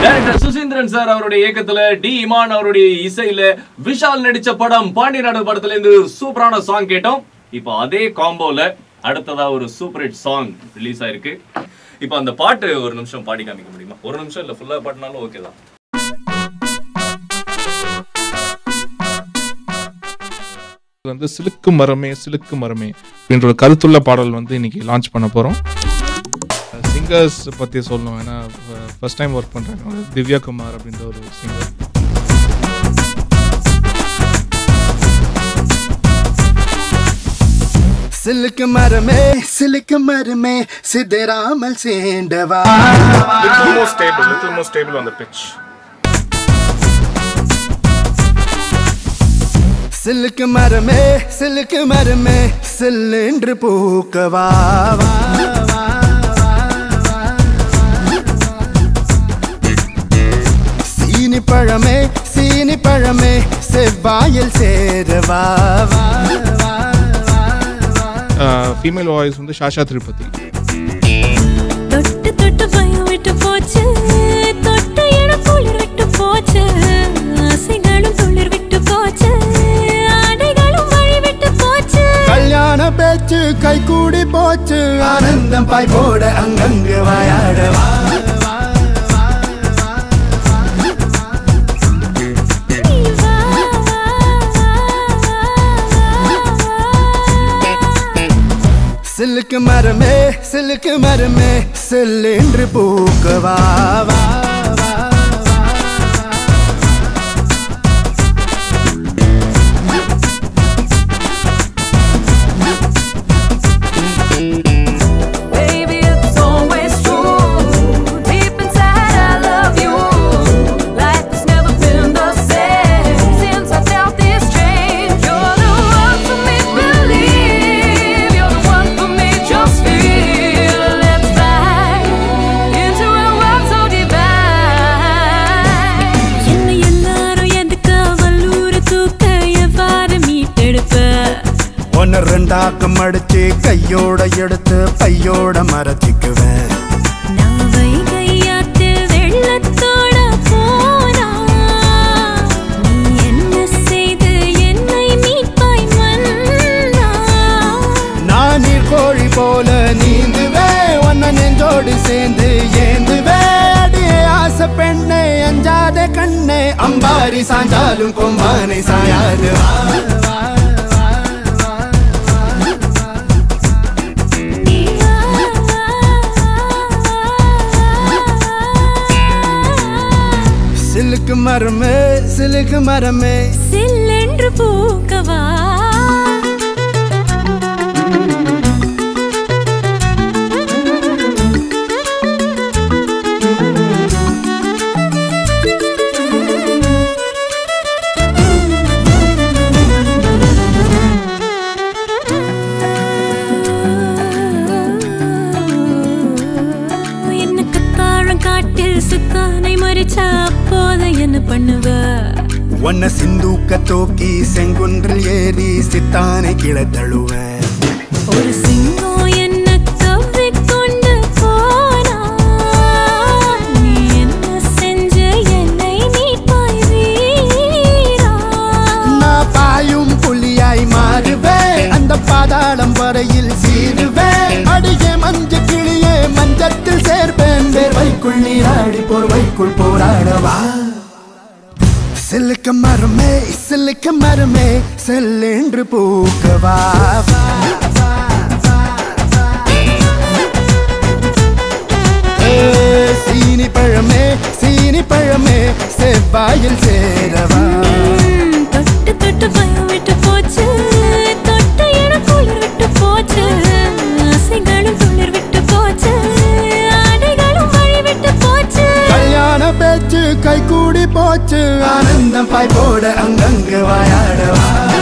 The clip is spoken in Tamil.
டைரக்டர் சுசீந்திரன் சார் அவருடைய இயக்கத்துல டி இமான் அவருடைய இசையில விஷால் நடிச்ச படம் பாண்டி நாடு படத்துல இருந்து சூப்பரான சாங் கேட்டோம் இப்போ அதே காம்போல அடுத்ததா ஒரு சூப்பர் ஹிட் சாங் ரிலீஸ் ஆயிருக்கு இப்போ அந்த பாட்டு ஒரு நிமிஷம் பாடி காமிக்க முடியுமா ஒரு நிமிஷம் இல்ல ஃபுல்லா பாடினாலும் ஓகே தான் இது வந்து சிலுக்கு மரமே சிலுக்கு மரமே அப்படின்ற ஒரு கருத்துள்ள பாடல் வந்து இன்னைக்கு லான்ச் பண்ண போகிறோம் சிங்கர்ஸ் பற்றி சொல்லணும் ஏன்னா ஃபர்ஸ்ட் டைம் ஒர்க் பண்ணுறாங்க திவ்யா குமார் அப்படின்ற ஒரு சிங்கர் சிலுக்கு மரமே சிலுக்கு மரமே சித்தராமல் சேண்டவா little more stable little more stable on the pitch சிலுக்கு மரமே சிலுக்கு மரமே சில்லென்று பூக்கவா வா, வா, வா, வா, சீனி பழமே சீனி பழமே செவ்வாயில் சேரவா வா, வா, வா, ஃபீமேல் வாய்ஸ் வந்து ஷாஷா திருப்பதி தொட்டு தொட்டு பயம் விட்டு போச்சு தொட்ட இடம் குளிர் விட்டு போச்சு ஆசைகளும் துளிர் விட்டு போச்சு ஆடைகளும் வழி விட்டு போச்சு கல்யாண பேச்சு கை கூடி போச்சு ஆனந்தம் பாய் போட அங்கங்கு வாயாடவா நீ வா, வா, வா, வா, வா. சிலுக்கு மரமே சிலுக்கு மரமே செல்லென்று பூக்கவா வா, வா, வா. Baby, it's always true. Deep inside, I love you. Life has never been the same since I felt this change. You're the one for me, believe. You're the one for me, just feel. Let's fly into a world so divine. என்னை எல்லாரும் எதுக்கு வல்லூர் தூக்க எவ்வாறு மீட்டெடுப்ப ஒன்னு ரெண்டாக்கம் அடிச்சு கையோட எடுத்து பையோட மறைச்சிக்குவேன் நான் வைகையாத்து வெள்ளத்தோட போனா நீ என்ன செய்து என்னை மீட்பாய் மன்னா நான் நீர் கோழி போல நீந்துவே ஒன்ன நெஞ்சோடு சேர்ந்து ஏந்துவே அடியே ஆசை பெண்ணே அஞ்சாத கண்ணே அம்பாரி சாஞ்சாலும் கொம்பானை சாயாது வா, வா, வா, வா, நீ வா, வா, வா. சிலுக்கு மரமே சிலுக்கு மரமே சில்லென்று பூக்கவா எனக்கு தாழம் காட்டில் சுத்தானை மறிச்சா அப்போது என்ன பண்ணுவ ஒன்ன சிந்தூக்க தூக்கி செங்குன்றில் ஏறி சித்தானை கீழே தழுவேன் ஒரு சிங்கம் என்ன கவ்விக்கொண்டு போனா நீ என்ன செஞ்ச என்னை மீட்பாய் வீரா நான் பாயும் புலியாய் மாறுவேன் அந்த பாதாளம் வரையில் சீருவேன் அடியே மஞ்ச கிளியே மஞ்சத்தில் சேர்ப்பேன் வேர்வைக்குள் நீராடி போர்வைக்குள் போராடவா சிலுக்க மரமே சிலுக்க மரமே செல்லென்று பூக்கவா வா, வா, வா, வா. ஏ, சீனி பழமே சீனி பழமே செவ்வாயில் சேரவா ம், தொட்டு தொட்டு பயம் விட்டு போச்சு தொட்ட இடம் குளிர் விட்டு போச்சு ஆசைகளும் துளிர் விட்டு போச்சு ஆடைகளும் வழி விட்டு போச்சு கல்யாண பேச்சு கை கூடி போச்சு ஆனந்தம் பாய் போட அங்கங்கு வாயாடவா